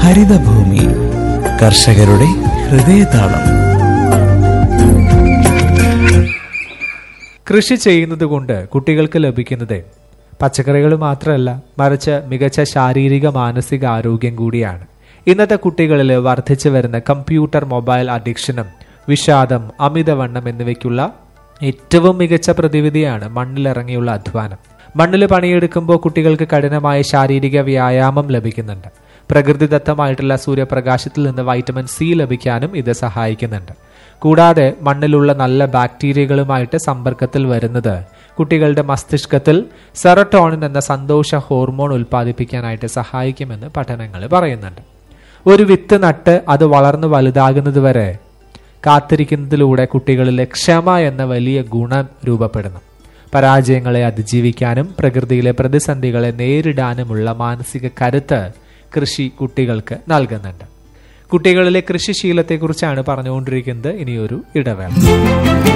ഹരിതഭൂമി കർഷകരുടെ ഹൃദയതാളം കൃഷി ചെയ്യുന്നത് കൊണ്ട് കുട്ടികൾക്ക് ലഭിക്കുന്നത് പച്ചക്കറികൾ മാത്രമല്ല മറിച്ച് മികച്ച ശാരീരിക മാനസിക ആരോഗ്യം കൂടിയാണ് ഇന്നത്തെ കുട്ടികളിൽ വർദ്ധിച്ചു വരുന്ന കമ്പ്യൂട്ടർ മൊബൈൽ അഡിക്ഷനും വിഷാദം അമിതവണ്ണം എന്നിവയ്ക്കുള്ള ഏറ്റവും മികച്ച പ്രതിവിധിയാണ് മണ്ണിലിറങ്ങിയുള്ള അധ്വാനം മണ്ണിൽ പണിയെടുക്കുമ്പോൾ കുട്ടികൾക്ക് കഠിനമായ ശാരീരിക വ്യായാമം ലഭിക്കുന്നുണ്ട് പ്രകൃതിദത്തമായിട്ടുള്ള സൂര്യപ്രകാശത്തിൽ നിന്ന് വൈറ്റമിൻ സി ലഭിക്കാനും ഇത് സഹായിക്കുന്നുണ്ട് കൂടാതെ മണ്ണിലുള്ള നല്ല ബാക്ടീരിയകളുമായിട്ട് സമ്പർക്കത്തിൽ വരുന്നത് കുട്ടികളുടെ മസ്തിഷ്കത്തിൽ സെറട്ടോണിൻ എന്ന സന്തോഷ ഹോർമോൺ ഉൽപ്പാദിപ്പിക്കാനായിട്ട് സഹായിക്കുമെന്ന് പഠനങ്ങൾ പറയുന്നുണ്ട് ഒരു വിത്ത് നട്ട് അത് വളർന്നു വലുതാകുന്നത് വരെ കാത്തിരിക്കുന്നതിലൂടെ കുട്ടികളിലെ ക്ഷമ എന്ന വലിയ ഗുണം രൂപപ്പെടുന്നു പരാജയങ്ങളെ അതിജീവിക്കാനും പ്രകൃതിയിലെ പ്രതിസന്ധികളെ നേരിടാനുമുള്ള മാനസിക കരുത്ത് കൃഷി കുട്ടികൾക്ക് നൽകുന്നുണ്ട് കുട്ടികളിലെ കൃഷിശീലത്തെക്കുറിച്ചാണ് പറഞ്ഞുകൊണ്ടിരിക്കുന്നത് ഇനിയൊരു ഇടവേള